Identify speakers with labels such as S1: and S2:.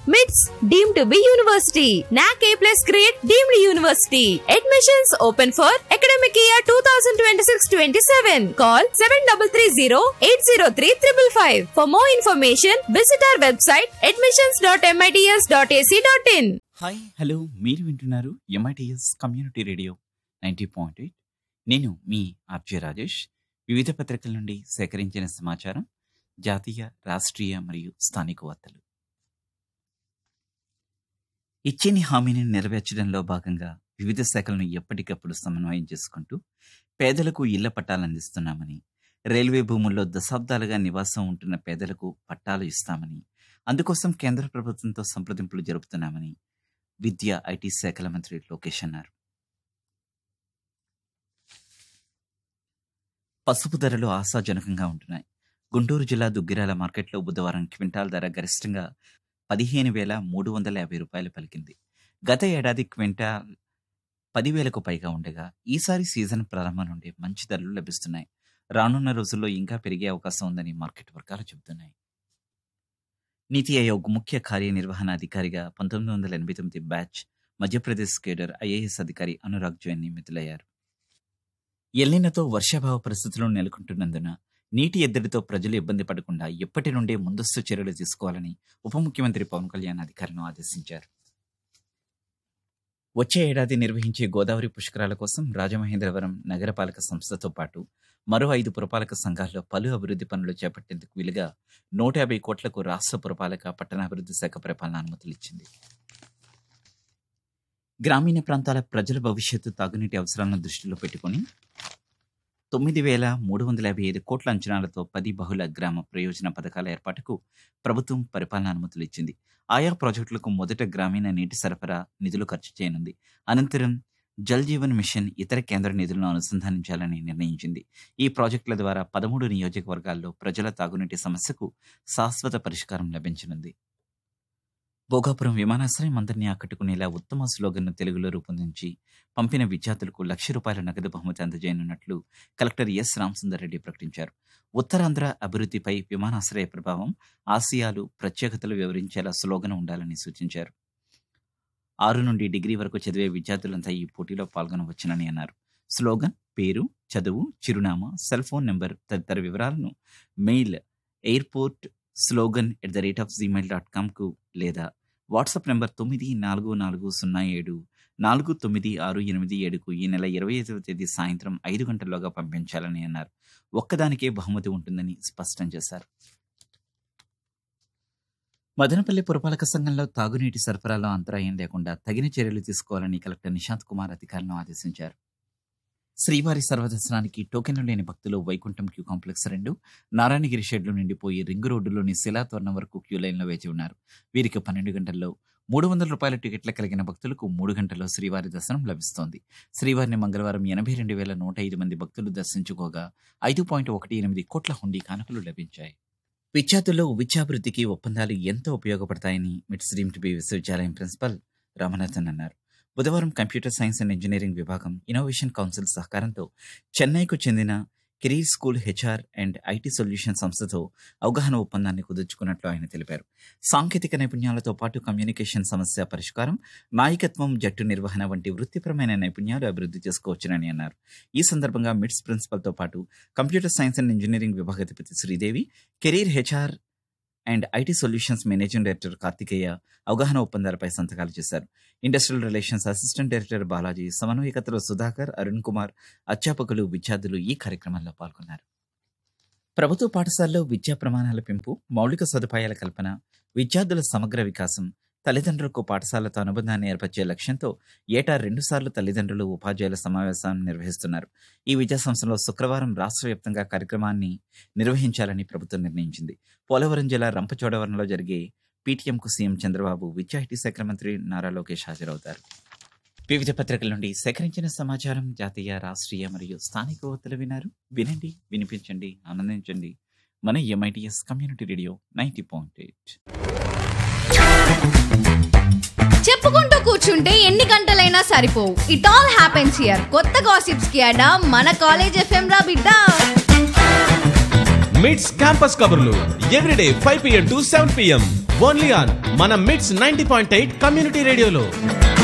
S1: మిట్స్ deem to be university NAAC A plus grade deemed university admissions open for academic year two thousand twenty six twenty seven call seven double three zero eight zero three triple five for more information visit our website admissions dot MITS dot A C dot in
S2: hi hello మీరు వింటున్నారు MITS community radio ninety point eight నేను మీ RJ Rajesh వివిధ పత్రికల నుండి సేకరించిన సమాచారం జాతీయ రాష్ట్రీయ మరియు స్థానిక వార్తలు ఇచ్చిన హామీని నెరవేర్చడంలో భాగంగా వివిధ శాఖలను ఎప్పటికప్పుడు సమన్వయం చేసుకుంటూ పేదలకు ఇళ్ల పట్టాలు అందిస్తున్నామని రైల్వే భూముల్లో దశాబ్దాలుగా నివాసం ఉంటున్న పేదలకు పట్టాలు ఇస్తామని అందుకోసం కేంద్ర ప్రభుత్వంతో సంప్రదింపులు జరుపుతున్నామని విద్యా ఐటీ శాఖల మంత్రి లోకేష్ అన్నారు పసుపు ధరలు ఆశాజనకంగా ఉంటున్నాయి గుంటూరు జిల్లా దుగ్గిరాల మార్కెట్లో బుధవారం క్వింటాల్ ధర గరిష్టంగా పదిహేను వేల మూడు వందల యాభై రూపాయలు పలికింది గత ఏడాది క్వింటాల్ పదివేలకు పైగా ఉండగా ఈసారి సీజన్ ప్రారంభం నుండి మంచి ధరలు లభిస్తున్నాయి రానున్న రోజుల్లో ఇంకా పెరిగే అవకాశం ఉందని మార్కెట్ వర్గాలు చెబుతున్నాయి నీతి ఆయోగ్ ముఖ్య కార్యనిర్వహణ అధికారిగా పంతొమ్మిది వందల ఎనభై తొమ్మిది బ్యాచ్ మధ్యప్రదేశ్ కేడర్ ఐఏఎస్ అధికారి అనురాగ్ జైన్ నియమితులయ్యారు ఎల్లినతో వర్షాభావ పరిస్థితులు నెలకొంటున్నందున నీటి ఎద్దడితో ప్రజలు ఇబ్బంది పడకుండా ఎప్పటి నుండే ముందస్తు చర్యలు తీసుకోవాలని ఉప ముఖ్యమంత్రి పవన్ కళ్యాణ్ అధికారులను ఆదేశించారు వచ్చే ఏడాది నిర్వహించే గోదావరి పుష్కరాల కోసం రాజమహేంద్రవరం నగరపాలక సంస్థతో పాటు మరో ఐదు పురపాలక సంఘాల్లో పలు అభివృద్ధి పనులు చేపట్టేందుకు వీలుగా నూట యాభై కోట్లకు రాష్ట్ర పురపాలక పట్టణాభివృద్ధి శాఖ పరిపాలన అనుమతులు ఇచ్చింది గ్రామీణ ప్రాంతాల ప్రజల భవిష్యత్తు తాగునీటి అవసరాలను దృష్టిలో పెట్టుకుని తొమ్మిది వేల మూడు వందల యాభై ఐదు కోట్ల అంచనాలతో పది బహుళ గ్రామ ప్రయోజన పథకాల ఏర్పాటుకు ప్రభుత్వం పరిపాలన అనుమతులు ఇచ్చింది ఆయా ప్రాజెక్టులకు మొదట గ్రామీణ నీటి సరఫరా నిధులు ఖర్చు చేయనుంది అనంతరం జల్ జీవన్ మిషన్ ఇతర కేంద్ర నిధులను అనుసంధానించాలని నిర్ణయించింది ఈ ప్రాజెక్టుల ద్వారా పదమూడు నియోజకవర్గాల్లో ప్రజల తాగునీటి సమస్యకు శాశ్వత పరిష్కారం లభించనుంది భోగాపురం విమానాశ్రయం అందరినీ ఆకట్టుకునేలా ఉత్తమ స్లోగన్ను తెలుగులో రూపొందించి పంపిన విద్యార్థులకు లక్ష రూపాయల నగదు బహుమతి అందజేయనున్నట్లు కలెక్టర్ ఎస్ రామసుందర్ రెడ్డి ప్రకటించారు ఉత్తరాంధ్ర అభివృద్ధిపై విమానాశ్రయ ప్రభావం ఆసియాలు ప్రత్యేకతలు వివరించేలా స్లోగన్ ఉండాలని సూచించారు ఆరు నుండి డిగ్రీ వరకు చదివే విద్యార్థులంతా ఈ పోటీలో పాల్గొనవచ్చునని అన్నారు స్లోగన్ పేరు చదువు చిరునామా సెల్ ఫోన్ నెంబర్ తదితర వివరాలను mail airport slogan at the rate of gmail dot కామ్కు లేదా వాట్సాప్ నెంబర్ తొమ్మిది నాలుగు నాలుగు సున్నా ఏడు నాలుగు తొమ్మిది ఆరు ఎనిమిది ఏడుకు ఈ నెల ఇరవై ఐదవ తేదీ సాయంత్రం ఐదు గంటల్లోగా పంపించాలని అన్నారు ఒక్కదానికే బహుమతి ఉంటుందని స్పష్టం చేశారు మదనపల్లి పురపాలక సంఘంలో తాగునీటి సరఫరాలో అంతరాయం లేకుండా తగిన చర్యలు తీసుకోవాలని కలెక్టర్ నిశాంత్ కుమార్ అధికారులను ఆదేశించారు శ్రీవారి సర్వదర్శనానికి టోకెన్లు లేని భక్తులు వైకుంఠం క్యూ కాంప్లెక్స్ రెండు నారాయణగిరి షెడ్లు నిండిపోయి రింగు రోడ్డులోని శిలాతోరణం వరకు క్యూ లైన్లో వేచి ఉన్నారు వీరికి పన్నెండు గంటల్లో మూడు వందల రూపాయల టికెట్ల కలిగిన భక్తులకు మూడు గంటల్లో శ్రీవారి దర్శనం లభిస్తోంది శ్రీవారిని మంగళవారం ఎనభై రెండు వేల నూట ఐదు మంది భక్తులు దర్శించుకోగా ఐదు పాయింట్ ఒకటి ఎనిమిది కోట్ల హుండీ కానుకలు లభించాయి విద్యార్థుల్లో విద్యాభివృద్ధికి ఒప్పందాలు ఎంతో ఉపయోగపడతాయని మిట్స్ డ్రీమ్ టు బి విశ్వవిద్యాలయం ప్రిన్సిపల్ రామనాథన్ అన్నారు బుధవారం కంప్యూటర్ సైన్స్ అండ్ ఇంజనీరింగ్ విభాగం ఇన్నోవేషన్ కౌన్సిల్ సహకారంతో చెన్నైకు చెందిన career school HR and IT solution సంస్థతో అవగాహన ఒప్పందాన్ని కుదుర్చుకున్నట్లు ఆయన తెలిపారు సాంకేతిక నైపుణ్యాలతో పాటు కమ్యూనికేషన్ సమస్య పరిష్కారం నాయకత్వం జట్టు నిర్వహణ వంటి వృత్తిపరమైన నైపుణ్యాలు అభివృద్ధి చేసుకోవచ్చునని అన్నారు ఈ సందర్భంగా మిట్స్ ప్రిన్సిపల్తో పాటు కంప్యూటర్ సైన్స్ అండ్ ఇంజనీరింగ్ విభాగాధిపతి Sridevi career HR and IT solutions managing director Karthikeya అవగాహన ఒప్పందాలపై సంతకాలు చేశారు industrial relations assistant director Balaji సమన్వయకర్తలు సుధాకర్ అరుణ్ కుమార్ అధ్యాపకులు విద్యార్థులు ఈ కార్యక్రమంలో పాల్గొన్నారు ప్రభుత్వ పాఠశాలలో విద్యా ప్రమాణాల పెంపు మౌలిక సదుపాయాల కల్పన విద్యార్థుల సమగ్ర వికాసం తల్లిదండ్రులకు పాఠశాలతో అనుబంధాన్ని ఏర్పరిచే లక్ష్యంతో ఏటా రెండుసార్లు తల్లిదండ్రులు ఉపాధ్యాయుల సమావేశాన్ని నిర్వహిస్తున్నారు ఈ విద్యా సంస్థలో శుక్రవారం రాష్ట్ర వ్యాప్తంగా కార్యక్రమాన్ని నిర్వహించాలని ప్రభుత్వం నిర్ణయించింది పోలవరం జిల్లా రంపచోడవరంలో జరిగే పీటీఎంకు సీఎం చంద్రబాబు విద్యా ఐటీ శాఖ మంత్రి నారా లోకేష్ హాజరవుతారు వివిధ పత్రికల నుండి సేకరించిన సమాచారం జాతీయ రాష్ట్రీయ మరియు స్థానిక వార్తలు వినారు వినండి వినిపించండి ఆనందించండి మన MITS community radio ninety point eight
S3: చెప్పుకుంటూ కూర్చుంటే ఎన్ని గంటలైనా సరిపోవు ఇట్ ఆల్ హ్యాపెన్స్ హియర్ కొత్త గాసిప్స్ కి అడా మన కాలేజ్ ఎఫ్ఎం రా బిడ్డ
S4: మిట్స్ క్యాంపస్ కబుర్లు everyday five PM to seven PM only on మన MITS ninety point eight community రేడియోలో